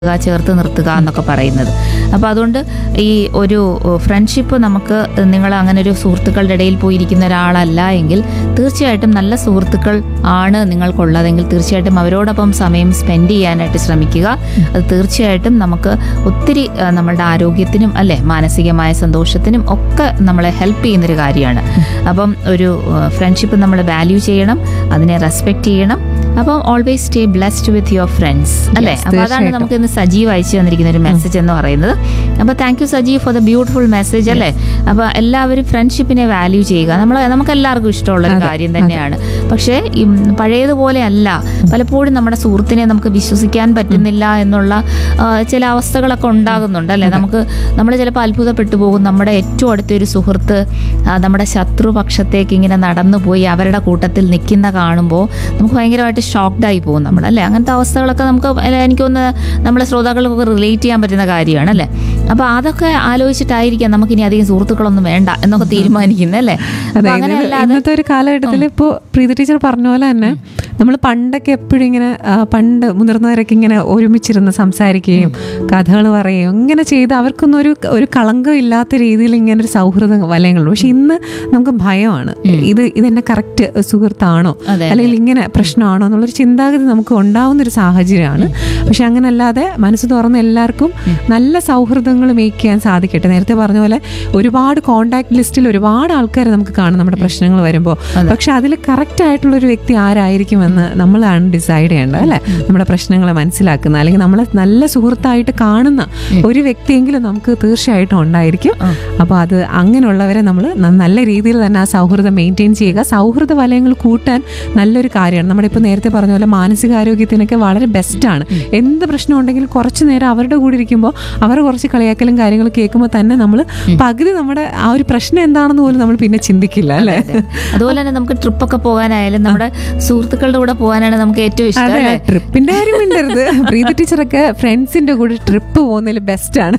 ചേർത്ത് നിർത്തുക എന്നൊക്കെ പറയുന്നത് അപ്പോൾ അതുകൊണ്ട് ഈ ഒരു ഫ്രണ്ട്ഷിപ്പ് നമുക്ക് നിങ്ങൾ അങ്ങനെ ഒരു സുഹൃത്തുക്കളുടെ ഇടയിൽ പോയിരിക്കുന്ന ഒരാളല്ല എങ്കിൽ തീർച്ചയായിട്ടും നല്ല സുഹൃത്തുക്കൾ ആണ് നിങ്ങൾക്കുള്ളതെങ്കിൽ തീർച്ചയായിട്ടും അവരോടൊപ്പം സമയം സ്പെൻഡ് ചെയ്യാനായിട്ട് ശ്രമിക്കുക അത് തീർച്ചയായിട്ടും നമുക്ക് ഒത്തിരി ആ, നമ്മളുടെ ആരോഗ്യത്തിനും അല്ലെ മാനസികമായ സന്തോഷത്തിനും ഒക്കെ നമ്മളെ ഹെൽപ്പ് ചെയ്യുന്നൊരു കാര്യമാണ് അപ്പം ഒരു ഫ്രണ്ട്ഷിപ്പ് നമ്മൾ വാല്യൂ ചെയ്യണം അതിനെ റെസ്പെക്ട് ചെയ്യണം അപ്പം always stay blessed with your friends അല്ലേ Yes, അപ്പോൾ അതാണ് തീർച്ചയായിട്ടും. നമുക്ക് ഇന്ന് സജീവ് അയച്ചു തന്നിരിക്കുന്ന ഒരു മെസ്സേജ് എന്ന് പറയുന്നത് അപ്പോൾ thank you Sajeev for the beautiful message അല്ലേ അപ്പോൾ എല്ലാവരും ഫ്രണ്ട്ഷിപ്പിനെ വാല്യൂ ചെയ്യുക നമ്മൾ നമുക്ക് എല്ലാവർക്കും ഇഷ്ടമുള്ള ഒരു അതെ, കാര്യം തന്നെയാണ് പക്ഷേ ഈ പഴയതുപോലെ അല്ല പലപ്പോഴും നമ്മുടെ സുഹൃത്തിനെ നമുക്ക് വിശ്വസിക്കാൻ പറ്റുന്നില്ല എന്നുള്ള ആ, ചില അവസ്ഥകളൊക്കെ ഉണ്ടാകുന്നുണ്ട് അല്ലേ നമുക്ക് നമ്മൾ ചിലപ്പോൾ അത്ഭുതപ്പെട്ടു പോകും നമ്മുടെ ഏറ്റവും അടുത്തൊരു സുഹൃത്ത് ആ, നമ്മുടെ ശത്രുപക്ഷത്തേക്ക് ഇങ്ങനെ നടന്നു പോയി അവരുടെ കൂട്ടത്തിൽ നിൽക്കുന്ന കാണുമ്പോൾ നമുക്ക് ഭയങ്കരമായിട്ട് ഷോക്ക്ഡ് ആയി പോകും നമ്മൾ അല്ലേ അങ്ങനത്തെ അവസ്ഥകളൊക്കെ നമുക്ക് അല്ല, എനിക്കൊന്ന് നമ്മളെ ശ്രോതാക്കൾക്കൊക്കെ റിലേറ്റ് ചെയ്യാൻ പറ്റുന്ന കാര്യമാണ് അല്ലേ അപ്പോൾ അതൊക്കെ ആലോചിച്ചിട്ടായിരിക്കാം നമുക്ക് ഇനി അധികം സുഹൃത്തുക്കളൊന്നും വേണ്ട എന്നൊക്കെ തീരുമാനിക്കുന്നത് അല്ലേ അതെ അപ്പോൾ ഇത് അങ്ങനെയല്ലാതെ ഇന്നത്തെ ഒരു കാലഘട്ടത്തിൽ ഇപ്പോൾ പ്രീതി ടീച്ചർ പറഞ്ഞ പോലെ തന്നെ നമ്മൾ പണ്ടൊക്കെ എപ്പോഴും ഇങ്ങനെ ആ, പണ്ട് മുതിർന്നവരൊക്കെ ഇങ്ങനെ ഒരുമിച്ചിരുന്ന് സംസാരിക്കുകയും കഥകൾ പറയുകയും ഇങ്ങനെ ചെയ്ത് അവർക്കൊന്നും ഒരു ഒരു കളങ്കം ഇല്ലാത്ത രീതിയിൽ ഇങ്ങനെ ഒരു സൗഹൃദ വലയങ്ങളുണ്ട് പക്ഷെ ഇന്ന് നമുക്ക് ഭയമാണ് ഇത് ഇതെന്നെ കറക്റ്റ് സുഹൃത്താണോ അതെ, അല്ലെങ്കിൽ ഇങ്ങനെ പ്രശ്നമാണോ എന്നുള്ളൊരു ചിന്താഗതി നമുക്ക് ഉണ്ടാവുന്ന ഒരു സാഹചര്യമാണ് പക്ഷെ അങ്ങനല്ലാതെ മനസ്സ് തുറന്ന് എല്ലാവർക്കും നല്ല സൗഹൃദങ്ങൾ മേക്ക് ചെയ്യാൻ സാധിക്കട്ടെ നേരത്തെ പറഞ്ഞ പോലെ ഒരുപാട് കോണ്ടാക്ട് ലിസ്റ്റിൽ ഒരുപാട് ആൾക്കാർ നമുക്ക് കാണും നമ്മുടെ പ്രശ്നങ്ങൾ വരുമ്പോൾ പക്ഷെ അതിൽ കറക്റ്റ് ആയിട്ടുള്ള ഒരു വ്യക്തി ആരായിരിക്കുമെന്ന് നമ്മളാണ് ഡിസൈഡ് ചെയ്യേണ്ടത് അല്ലെ നമ്മുടെ പ്രശ്നങ്ങളെ മനസ്സിലാക്കുന്ന അല്ലെങ്കിൽ നമ്മളെ നല്ല സുഹൃത്തായിട്ട് കാണുന്ന ഒരു വ്യക്തിയെങ്കിലും നമുക്ക് തീർച്ചയായിട്ടും ഉണ്ടായിരിക്കും അപ്പോൾ അത് അങ്ങനെയുള്ളവരെ നമ്മൾ നല്ല രീതിയിൽ തന്നെ ആ സൗഹൃദം മെയിൻറ്റെയിൻ ചെയ്യുക സൗഹൃദ വലയങ്ങൾ കൂട്ടാൻ നല്ലൊരു കാര്യമാണ് നമ്മുടെ ഇപ്പോൾ നേരത്തെ പറഞ്ഞ പോലെ മാനസികാരോഗ്യത്തിനൊക്കെ വളരെ ബെസ്റ്റാണ് എന്ത് പ്രശ്നം ഉണ്ടെങ്കിലും കുറച്ച് നേരം അവരുടെ കൂടെ ഇരിക്കുമ്പോൾ അവർ കുറച്ച് കളിയാക്കലും കാര്യങ്ങളും കേൾക്കുമ്പോൾ തന്നെ നമ്മൾ പകുതി നമ്മുടെ ആ ഒരു പ്രശ്നം എന്താണെന്ന് പോലും നമ്മൾ പിന്നെ ചിന്തിക്കില്ല അല്ലേ അതുപോലെ തന്നെ നമുക്ക് ട്രിപ്പൊക്കെ പോകാനായാലും നമ്മുടെ സുഹൃത്തുക്കളുടെ കൂടെ പോകാനാണ് നമുക്ക് ഏറ്റവും ഇഷ്ടം അതെ അല്ലേ ട്രിപ്പിന്റെ കാര്യം മിണ്ടരുത് പ്രീതി ടീച്ചറൊക്കെ ഫ്രണ്ട്സിന്റെ കൂടെ ട്രിപ്പ് പോകുന്നതിൽ ബെസ്റ്റ് ആണ്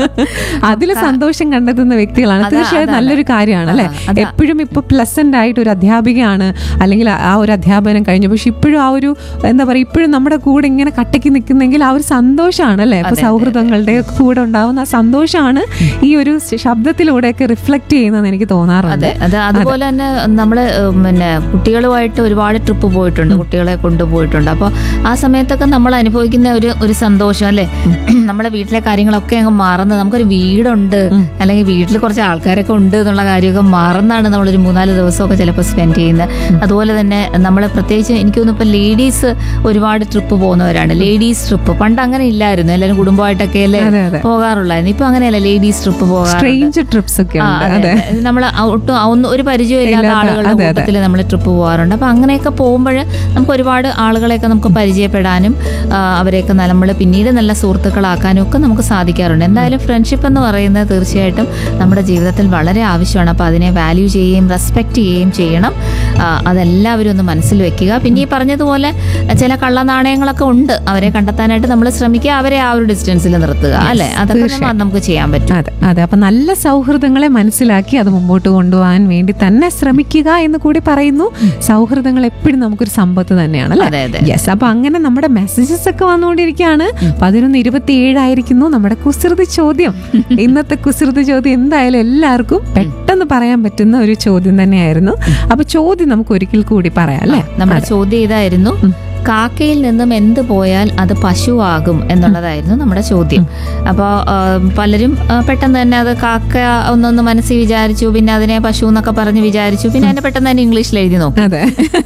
അതിൽ സന്തോഷം കണ്ടെത്തുന്ന വ്യക്തികളാണ് അതാ- തീർച്ചയായും അതാണ്. നല്ലൊരു കാര്യമാണ് അല്ലെ ആ, അതാ. എപ്പോഴും ഇപ്പൊ പ്ലസന്റ് ആയിട്ട് ഒരു അധ്യാപികയാണ് അല്ലെങ്കിൽ ആ ഒരു അധ്യാപനം കഴിഞ്ഞു പക്ഷെ ഇപ്പോഴും ആ ഒരു എന്താ പറയുക ഇപ്പോഴും നമ്മുടെ കൂടെ ഇങ്ങനെ കട്ടയ്ക്ക് നിൽക്കുന്നെങ്കിൽ ആ ഒരു സന്തോഷമാണ് അല്ലെ ഇപ്പൊ സൗഹൃദങ്ങളുടെ ഒക്കെ കൂടെ ഉണ്ടാവുന്ന ആ സന്തോഷമാണ് ഈ ഒരു ശബ്ദത്തിലൂടെയൊക്കെ റിഫ്ലക്ട് ചെയ്യുന്നതെന്ന് എനിക്ക് തോന്നാറുണ്ട് അതെ അത് അതുപോലെ തന്നെ നമ്മള് ഉം, പിന്നെ കുട്ടികളുമായിട്ട് ഒരുപാട് ട്രിപ്പ് പോയിട്ടുണ്ട് കുട്ടികളെ കൊണ്ടുപോയിട്ടുണ്ട് അപ്പോൾ ആ സമയത്തൊക്കെ നമ്മൾ അനുഭവിക്കുന്ന ഒരു ഒരു സന്തോഷം അല്ലേ നമ്മുടെ വീട്ടിലെ കാര്യങ്ങളൊക്കെ അങ്ങ് മറന്ന് നമുക്കൊരു വീടുണ്ട് അല്ലെങ്കിൽ വീട്ടിൽ കുറച്ച് ആൾക്കാരൊക്കെ ഉണ്ട് എന്നുള്ള കാര്യമൊക്കെ മറന്നാണ് നമ്മളൊരു മൂന്നാല് ദിവസമൊക്കെ ചിലപ്പോൾ സ്പെൻഡ് ചെയ്യുന്നത് അതുപോലെ തന്നെ നമ്മൾ പ്രത്യേകിച്ച് എനിക്ക് തോന്നുന്നു ഇപ്പം ലേഡീസ് ഒരുപാട് ട്രിപ്പ് പോകുന്നവരാണ് ലേഡീസ് ട്രിപ്പ് പണ്ട് അങ്ങനെ ഇല്ലായിരുന്നു എല്ലാവരും കുടുംബമായിട്ടൊക്കെ അല്ലേ അതെ, അതെ. പോകാറുള്ളായിരുന്നു ഇപ്പൊ അങ്ങനെയല്ല ലേഡീസ് ട്രിപ്പ് പോകാറുണ്ട് സ്ട്രേഞ്ച് ട്രിപ്സ് ഒക്കെ ആ, ഉണ്ട് അതെ, അതെ അതെ. നമ്മള് ആ ഒട്ടും ആ ഒന്ന് ഒരു പരിചയമില്ലാത്ത ഇല്ലാത്ത, ആളുകളുടെ അതെ, അതെ. കൂട്ടത്തിൽ നമ്മൾ ട്രിപ്പ് പോകാറുണ്ട് അപ്പൊ അങ്ങനെയൊക്കെ പോകുമ്പോൾ നമുക്ക് ഒരുപാട് ആളുകളെയൊക്കെ നമുക്ക് പരിചയപ്പെടാനും ആ, അവരെയൊക്കെ നമ്മൾ പിന്നീട് നല്ല സുഹൃത്തുക്കളാക്കാനും ഒക്കെ നമുക്ക് സാധിക്കാറുണ്ട് എന്തായാലും ഫ്രണ്ട്ഷിപ്പ് എന്ന് പറയുന്നത് തീർച്ചയായിട്ടും നമ്മുടെ ജീവിതത്തിൽ വളരെ ആവശ്യമാണ് അപ്പോൾ അതിനെ വാല്യൂ ചെയ്യുകയും റെസ്പെക്ട് ചെയ്യുകയും ചെയ്യണം ആ, അതെല്ലാവരും ഒന്ന് മനസ്സിൽ വെക്കുക പിന്നെ ഈ പറഞ്ഞതുപോലെ ചില കള്ളനാണയങ്ങളൊക്കെ ഉണ്ട് അവരെ കണ്ടെത്താനായിട്ട് നമ്മൾ ശ്രമിക്കുക അവരെ ആ ഒരു ഡിസ്റ്റൻസിൽ നിർത്തുക അല്ലെ അതൊക്കെ നമ്മ- നമുക്ക് ചെയ്യാൻ പറ്റും അതെ അതെ അപ്പൊ നല്ല സൗഹൃദങ്ങളെ മനസ്സിലാക്കി അത് മുമ്പോട്ട് കൊണ്ടുപോകാൻ വേണ്ടി തന്നെ ശ്രമിക്കുക എന്ന് കൂടി പറയുന്നു സൗഹൃദങ്ങൾ എപ്പോഴും നമുക്കൊരു സമ്പത്ത് തന്നെയാണ് അല്ലേ അതെ അതെ യെസ് അപ്പൊ അങ്ങനെ നമ്മുടെ മെസ്സേജസ് ഒക്കെ വന്നുകൊണ്ടിരിക്കുകയാണ് പതിനൊന്ന് ഇരുപത്തി ഏഴായിരിക്കുന്നു നമ്മുടെ കുസൃതി ചോദ്യം ഇന്നത്തെ കുസൃതി ചോദ്യം എന്തായാലും എല്ലാവർക്കും പെട്ടെന്ന് പറയാൻ പറ്റുന്ന ഒരു ചോദ്യം തന്നെയായിരുന്നു അപ്പൊ ചോദ്യം നമുക്ക് ഒരിക്കൽ കൂടി പറയാം അല്ലേ നമ്മുടെ ചോദ്യം ഇതായിരുന്നു കാക്കയിൽ നിന്നും എന്ത് പോയാൽ അത് പശുവാകും എന്നുള്ളതായിരുന്നു നമ്മുടെ ചോദ്യം അപ്പോൾ പലരും ആ, പെട്ടെന്ന് തന്നെ അത് കാക്ക ഒന്നൊന്ന് മനസ്സിൽ വിചാരിച്ചു പിന്നെ അതിനെ പശു എന്നൊക്കെ പറഞ്ഞ് വിചാരിച്ചു പിന്നെ അതിനെ പെട്ടെന്ന് തന്നെ ഇംഗ്ലീഷിൽ എഴുതി നോക്കും അതെ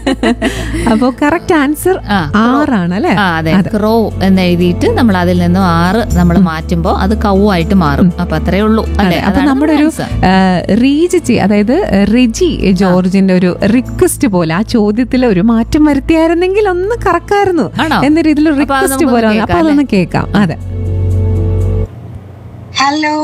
അപ്പോ കറക്റ്റ് ആൻസർ ആ, ആറാണ് അല്ലേ ആ അതെ ക്രോ എന്ന് എഴുതിയിട്ട് നമ്മൾ അതിൽ നിന്നും ആറ് നമ്മൾ മാറ്റുമ്പോൾ അത് കൗവായിട്ട് മാറും അപ്പൊ അത്രേ ഉള്ളൂ അല്ലെ അപ്പൊ നമ്മുടെ ഒരു റീജ് ചെയ് അതായത് റെജി ജോർജിന്റെ ഒരു റിക്വസ്റ്റ് പോലെ ആ ചോദ്യത്തിൽ ഒരു മാറ്റം വരുത്തിയായിരുന്നെങ്കിൽ ഒന്ന് കറക്കായിരുന്നു ആണോ? എന്ന രീതിയിൽ അപ്പൊ അത് റിക്വസ്റ്റ് നമുക്കൊന്ന് പോലെ വന്നു. അപ്പൊ കേൾക്കാം, അതൊന്ന് കേൾക്കാം അതെ ഹലോ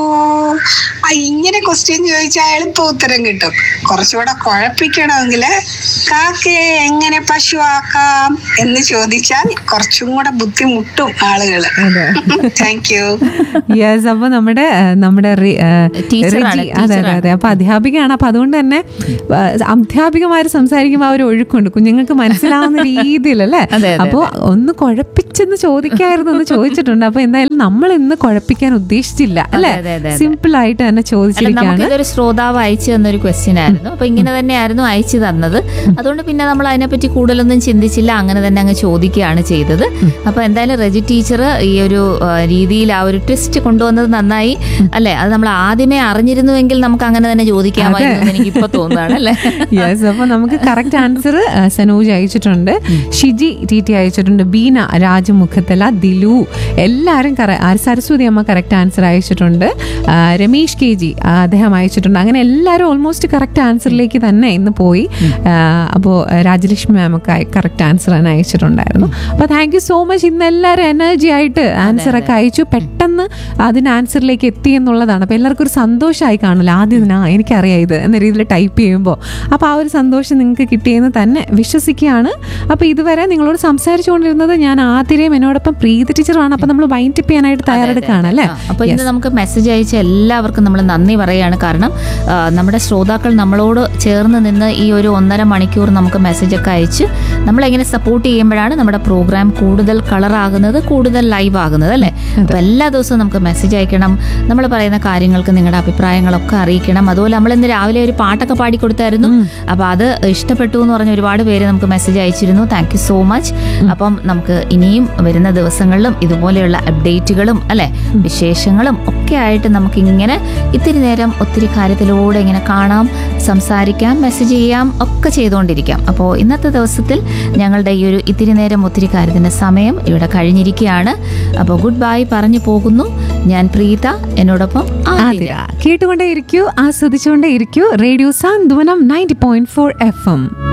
ആ ഇങ്ങനെ ക്വസ്റ്റ്യൻ ചോദിച്ചാൽ എളുപ്പ ഉത്തരം കിട്ടും കുറച്ചുകൂടെ കുഴപ്പിക്കണമെങ്കിൽ കാക്കയെ എങ്ങനെ പശുവാക്കാം എന്ന് ചോദിച്ചാൽ കുറച്ചും കൂടെ ബുദ്ധിമുട്ടും ആളുകൾ അതെ താങ്ക് യു യെസ് അപ്പൊ നമ്മുടെ ആ, നമ്മുടെ റി- ആ, ടീച്ചറാണ്, റിജി- അതെ അതെ ടീച്ചറാണ്. അതെ അപ്പൊ അധ്യാപികയാണ് അപ്പൊ അതുകൊണ്ട് തന്നെ ആ, അധ്യാപികമാര് സംസാരിക്കുമ്പോൾ ആ ഒരു ഒഴുക്കുണ്ട് കുഞ്ഞുങ്ങൾക്ക് മനസ്സിലാവുന്ന രീതിയിൽ അല്ലേ അതെ, അതെ, അപ്പൊ ഒന്ന് കുഴപ്പിച്ചെന്ന് ചോദിക്കായിരുന്നു എന്ന് ചോദിച്ചിട്ടുണ്ട് അപ്പൊ എന്തായാലും നമ്മൾ ഇന്ന് കുഴപ്പിക്കാൻ ഉദ്ദേശിച്ചില്ല അല്ലെ അതെ, അതെ, അതെ. സിമ്പിൾ ആയിട്ട് തന്നെ അല്ല ചോദിച്ചിരിക്കുകയാണ് നമുക്കിതൊരു ശ്രോതാവ് അയച്ചു തന്നൊരു ക്വസ്റ്റ്യൻ ആയിരുന്നു അപ്പൊ ഇങ്ങനെ തന്നെയായിരുന്നു അയച്ചു തന്നത് അതുകൊണ്ട് പിന്നെ നമ്മൾ അതിനെപ്പറ്റി കൂടുതലൊന്നും ചിന്തിച്ചില്ല അങ്ങനെ തന്നെ അങ്ങ് ചോദിക്കുകയാണ് ചെയ്തത് അപ്പൊ എന്തായാലും റെജി ടീച്ചർ ഈ ഒരു ആ, രീതിയിൽ ആ ഒരു ട്വിസ്റ്റ് കൊണ്ടുവന്നത് നന്നായി അല്ലെ അത് നമ്മൾ ആദ്യമേ അറിഞ്ഞിരുന്നുവെങ്കിൽ നമുക്ക് അങ്ങനെ തന്നെ ചോദിക്കാമായിരുന്നു എന്ന് എനിക്ക് ഇപ്പൊ തോന്നുകയാണ് അല്ലെ യെസ് അപ്പൊ നമുക്ക് കറക്റ്റ് ആൻസർ സനൂജ് അയച്ചിട്ടുണ്ട് ഷിജി ടി ടി അയച്ചിട്ടുണ്ട് ബീന രാജമുഖത്തല ദിലു എല്ലാവരും കറ- ആ, സരസ്വതി അമ്മ കറക്റ്റ് ആൻസർ അയച്ചിട്ടുണ്ട് ആ, രമേഷ് കെ ജി ആ, അദ്ദേഹം അയച്ചിട്ടുണ്ട് അങ്ങനെ എല്ലാവരും ഓൾമോസ്റ്റ് കറക്റ്റ് ആൻസറിലേക്ക് തന്നെ ഇന്ന് പോയി അപ്പോൾ രാജലക്ഷ്മി മാം ഒക്കെ കറക്റ്റ് ആൻസർ തന്നെ അയച്ചിട്ടുണ്ടായിരുന്നു അപ്പോൾ താങ്ക് യു സോ മച്ച് ഇന്ന് എല്ലാവരും എനർജി ആയിട്ട് ആൻസർ ഒക്കെ അയച്ചു പെട്ടെന്ന് അതിന് ആൻസറിലേക്ക് എത്തി എന്നുള്ളതാണ് അപ്പോൾ എല്ലാവർക്കും ഒരു സന്തോഷമായി കാണില്ല ആദ്യം ഇതിനാ എനിക്കറിയാം ഇത് എന്ന രീതിയിൽ ടൈപ്പ് ചെയ്യുമ്പോൾ അപ്പോൾ ആ ഒരു സന്തോഷം നിങ്ങൾക്ക് കിട്ടിയെന്ന് തന്നെ വിശ്വസിക്കുകയാണ് അപ്പോൾ ഇതുവരെ നിങ്ങളോട് സംസാരിച്ചുകൊണ്ടിരുന്നത് ഞാൻ ആതിരയും എന്നോടൊപ്പം പ്രീതി ടീച്ചറാണ് അപ്പോൾ നമ്മൾ വൈൻഡ് അപ്പ് ചെയ്യാനായിട്ട് തയ്യാറെടുക്കുകയാണ് അല്ലേ ആ, അപ്പൊ ഇന്ന് നമുക്ക് മെസ്സേജ് അയച്ച എല്ലാവർക്കും നമ്മൾ നന്ദി പറയാണ് കാരണം ആ, നമ്മുടെ ശ്രോതാക്കൾ നമ്മളോട് ചേർന്ന് നിന്ന് ഈ ഒരു ഒന്നര മണിക്കൂർ നമുക്ക് മെസ്സേജ് ഒക്കെ അയച്ച് നമ്മളെങ്ങനെ സപ്പോർട്ട് ചെയ്യുമ്പോഴാണ് നമ്മുടെ പ്രോഗ്രാം കൂടുതൽ കളറാകുന്നത് കൂടുതൽ ലൈവ് ആകുന്നത് അല്ലേ അപ്പൊ എല്ലാ ദിവസവും നമുക്ക് മെസ്സേജ് അയക്കണം നമ്മൾ പറയുന്ന കാര്യങ്ങൾക്ക് നിങ്ങളുടെ അഭിപ്രായങ്ങളൊക്കെ അറിയിക്കണം അതുപോലെ നമ്മൾ ഇന്ന് രാവിലെ ഒരു പാട്ടൊക്കെ പാടിക്കൊടുത്തായിരുന്നു അപ്പൊ അത് ഇഷ്ടപ്പെട്ടു എന്ന് പറഞ്ഞ ഒരുപാട് പേര് നമുക്ക് മെസ്സേജ് അയച്ചിരുന്നു താങ്ക് യു സോ മച്ച് അപ്പം നമുക്ക് ഇനിയും വരുന്ന ദിവസങ്ങളിലും ഇതുപോലെയുള്ള അപ്ഡേറ്റുകളും അല്ലെ വിശേഷങ്ങളും ഒക്കെ ആയിട്ട് നമുക്ക് ഇങ്ങനെ ഇത്തിരി നേരം ഒത്തിരി കാര്യത്തിലൂടെ ഇങ്ങനെ കാണാം സംസാരിക്കാം മെസ്സേജ് ചെയ്യാം ഒക്കെ ചെയ്തുകൊണ്ടിരിക്കാം അപ്പോൾ ഇന്നത്തെ ദിവസത്തിൽ ഞങ്ങളുടെ ഈ ഒരു ഇത്തിരി നേരം ഒത്തിരി കാര്യത്തിന്റെ സമയം ഇവിടെ കഴിഞ്ഞിരിക്കുകയാണ് അപ്പോൾ ഗുഡ് ബൈ പറഞ്ഞു പോകുന്നു ഞാൻ പ്രീത എന്നോടൊപ്പം ആതിര ആതിര കേട്ടുകൊണ്ടേ ഇരിക്കൂ ആസ്വദിച്ചുകൊണ്ടേ ഇരിക്കൂ radio Santhwanam ninety point four F M